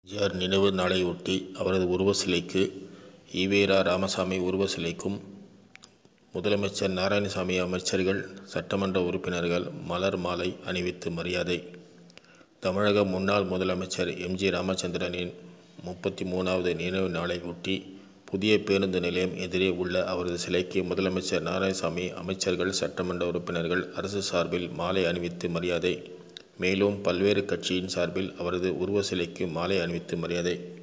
எம்ஜிஆர் நினைவு நாளையொட்டி அவரது உருவ சிலைக்கு ஈ.வே.ரா. ராமசாமி உருவ சிலைக்கும் முதலமைச்சர் நாராயணசாமி, அமைச்சர்கள், சட்டமன்ற உறுப்பினர்கள் மலர் மாலை அணிவித்து மரியாதை தமிழக முன்னாள் முதலமைச்சர் எம். ஜி. ராமச்சந்திரனின் முப்பத்து மூன்றாவது நினைவு நாளையொட்டி புதிய பேருந்து நிலையம் எதிரே உள்ள அவரது சிலைக்கு முதலமைச்சர் நாராயணசாமி, அமைச்சர்கள், சட்டமன்ற உறுப்பினர்கள் அரசு சார்பில் மாலை அணிவித்து மரியாதை மேலும் பல்வேறு கட்சியின் சார்பில் அவரது உருவ சிலைக்கு மாலை அணிவித்து மரியாதை